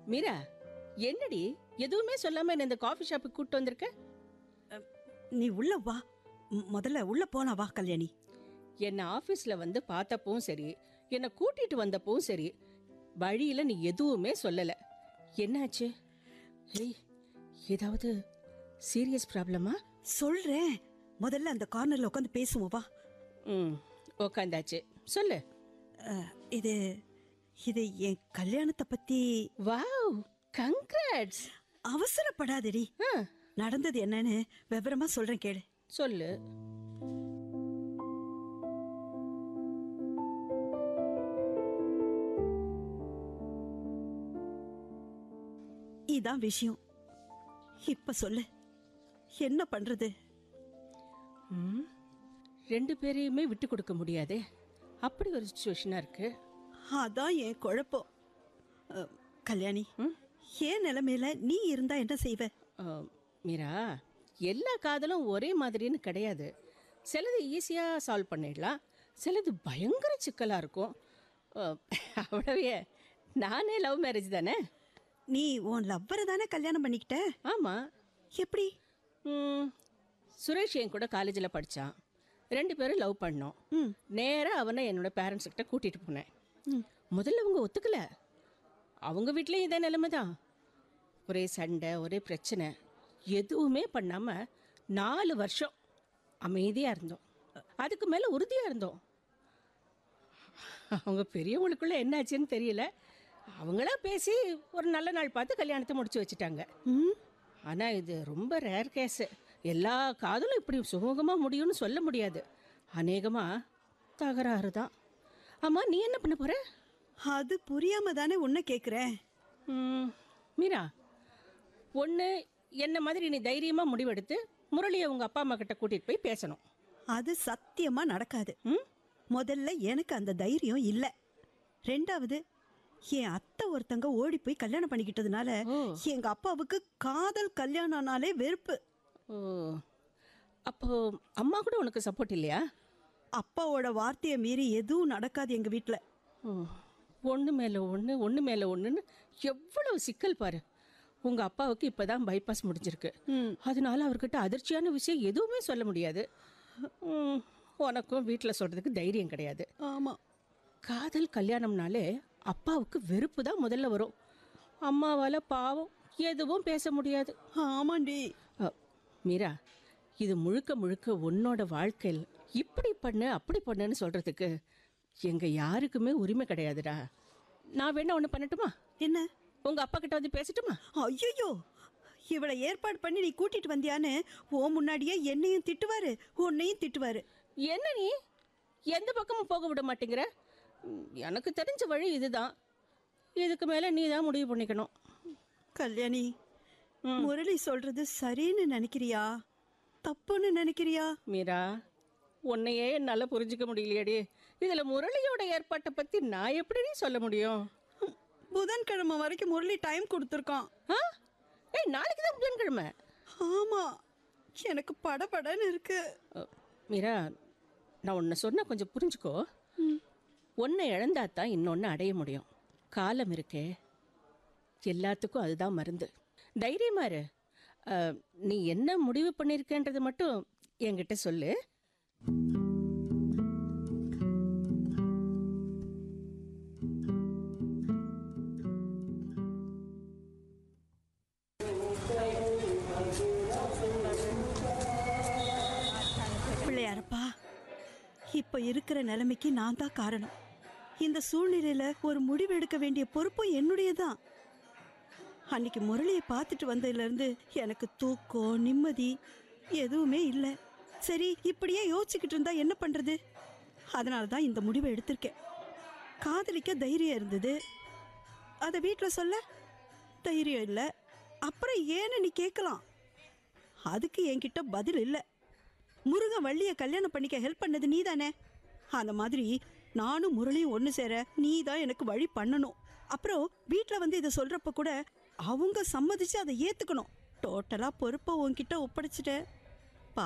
மீரா என்னடி எதுவுமே சொல்லாம என்ன இந்த காஃபி ஷாப்புக்கு கூட்டு வந்திருக்க நீ உள்ள வா ம், முதல்ல உள்ள போலாம் வா கல்யாணி என்ன ஆபீஸ்ல வந்து பார்த்தப்பவும் சரி என்னை கூட்டிட்டு வந்தப்பவும் சரி வழியில நீ எதுவுமே சொல்லல என்னாச்சு ஏய் ஏதாவது சீரியஸ் ப்ராப்ளமா சொல்றேன் முதல்ல அந்த கார்னர்ல உட்காந்து பேசுவோம் வா ம் உக்காந்தாச்சு சொல்லு அஹ், இது இது என் கல்யாணத்தை பத்தி வாவ் கங்க்ராட்ஸ் அவசரப்படாதடி நடந்தது என்னன்னு விவரமா சொல்றேன் கேளு சொல்லு இதான் விஷயம் இப்ப சொல்லு என்ன பண்றது ம் ரெண்டு பேரையுமே விட்டு கொடுக்க முடியாதே அப்படி ஒரு சுச்சுவேஷனா இருக்கு அதான் என் குழப்பம் அஹ், கல்யாணி ம்? ஏன் நிலைமையில நீ இருந்தா என்ன செய்வ அஹ், மீரா எல்லா காதலும் ஒரே மாதிரின்னு கிடையாது சிலது ஈஸியாக சால்வ் பண்ணிடலாம் சிலது பயங்கர சிக்கலாக இருக்கும் அஹ், அவ்வளவே நானே லவ் மேரேஜ் தானே நீ உன் லவ்வரை தானே கல்யாணம் பண்ணிக்கிட்ட ஆமாம் எப்படி சுரேஷ் என் கூட காலேஜில் படித்தான் ரெண்டு பேரும் லவ் பண்ணோம் ம் நேராக அவனை என்னோட பேரண்ட்ஸ் கிட்ட கூட்டிகிட்டு போனேன் முதல்ல அவங்க ஒத்துக்கல அவங்க வீட்லேயும் இதே நிலைமை தான் ஒரே சண்டை ஒரே பிரச்சனை எதுவுமே பண்ணாமல் நாலு வருஷம் அமைதியாக இருந்தோம் அதுக்கு மேலே உறுதியாக இருந்தோம் அவங்க பெரியவங்களுக்குள்ள என்னாச்சுன்னு தெரியல அவங்களா பேசி ஒரு நல்ல நாள் பார்த்து கல்யாணத்தை முடிச்சு வச்சுட்டாங்க ம் ஆனால் இது ரொம்ப ரேர் கேஸு எல்லா காதலும் இப்படி சுமூகமாக முடியும்னு சொல்ல முடியாது அநேகமாக தகராறு தான் ஆமாம் நீ என்ன பண்ண போகிற அது புரியாம தானே உன்னை கேக்குறேன் மீரா ஒன்று என்ன மாதிரி நீ தைரியமாக முடிவெடுத்து முரளியை உங்கள் அப்பா அம்மா கிட்ட கூட்டிகிட்டு போய் பேசணும் அது சத்தியமா நடக்காது ம் முதல்ல எனக்கு அந்த தைரியம் இல்ல ரெண்டாவது என் அத்தை ஒருத்தங்க ஓடி போய் கல்யாணம் பண்ணிக்கிட்டதுனால ஓ. எங்க அப்பாவுக்கு காதல் கல்யாணம்னாலே வெறுப்பு ஓ அப்போ அம்மா கூட உனக்கு சப்போர்ட் இல்லையா அப்பாவோட வார்த்தையை மீறி எதுவும் நடக்காது எங்க வீட்ல ஓ ஒன்று மேலே ஒன்று ஒன்று மேலே ஒன்றுன்னு எவ்வளவு சிக்கல் பாரு உங்கள் அப்பாவுக்கு இப்போ தான் பைபாஸ் முடிஞ்சிருக்கு ம். அதனால அவர்கிட்ட அதிர்ச்சியான விஷயம் எதுவுமே சொல்ல முடியாது ம், உனக்கும் வீட்டில் சொல்கிறதுக்கு தைரியம் கிடையாது ஆமா காதல் கல்யாணம்னாலே அப்பாவுக்கு வெறுப்பு தான் முதல்ல வரும் அம்மாவால் பாவம் எதுவும் பேச முடியாது ஆமாண்டி அ, மீரா இது முழுக்க முழுக்க உன்னோட வாழ்க்கையில் இப்படி பண்ணு அப்படி பண்ணுன்னு சொல்கிறதுக்கு எங்கள் யாருக்குமே உரிமை கிடையாதுடா நான் வேணா ஒன்று பண்ணட்டுமா என்ன உங்கள் அப்பா கிட்ட வந்து பேசட்டுமா ஐயோ இவளை ஏற்பாடு பண்ணி நீ கூட்டிட்டு வந்தியான்னு ஓ முன்னாடியே என்னையும் திட்டுவாரு உன்னையும் திட்டுவாரு என்ன நீ எந்த பக்கமும் போக விட மாட்டேங்கிற ம், எனக்கு தெரிஞ்ச வழி இதுதான் இதுக்கு மேலே நீ தான் முடிவு பண்ணிக்கணும் கல்யாணி முரளி சொல்றது சரின்னு நினைக்கிறியா தப்புன்னு நினைக்கிறியா மீரா உன்னையே என்னால் புரிஞ்சுக்க முடியலையேடி இதில் முரளியோட ஏற்பாட்டை பற்றி நான் எப்படி நீ சொல்ல முடியும் புதன்கிழமை வரைக்கும் முரளி டைம் கொடுத்துருக்கான் ஆ ஏய் நாளைக்கு தான் புதன்கிழமை ஆமா எனக்கு படபடன்னு இருக்கு அ, மீரா நான் உன்னை சொன்ன கொஞ்சம் புரிஞ்சுக்கோ ஒன்றை இழந்தா தான் இன்னொன்று அடைய முடியும் காலம் இருக்கே எல்லாத்துக்கும் அதுதான் மருந்து தைரியமா இரு அ, நீ என்ன முடிவு பண்ணியிருக்கேன்றது மட்டும் என்கிட்ட சொல்லு பிள்ளையாரப்பா இப்ப இருக்கிற நிலைமைக்கு நான் தான் காரணம் இந்த சூழ்நிலையில ஒரு முடிவு எடுக்க வேண்டிய பொறுப்பும் என்னுடையதான் அன்னைக்கு முரளியை பார்த்துட்டு வந்ததுல இருந்து எனக்கு தூக்கம் நிம்மதி எதுவுமே இல்லை சரி இப்படியே யோசிச்சுக்கிட்டு இருந்தா என்ன பண்றது அதனால தான் இந்த முடிவை எடுத்திருக்கேன் காதலிக்க தைரியம் இருந்தது அதை வீட்டில் சொல்ல தைரியம் இல்லை அப்புறம் ஏன்னு நீ கேட்கலாம் அதுக்கு என்கிட்ட பதில் இல்லை முருகன் வள்ளிய கல்யாணம் பண்ணிக்க ஹெல்ப் பண்ணது நீ தானே அந்த மாதிரி நானும் முரளியும் ஒன்று சேர நீ தான் எனக்கு வழி பண்ணணும் அப்புறம் வீட்டில் வந்து இதை சொல்கிறப்ப கூட அவங்க சம்மதிச்சு அதை ஏற்றுக்கணும் டோட்டலாக பொறுப்பை உன்கிட்ட ஒப்படைச்சிட்டேன்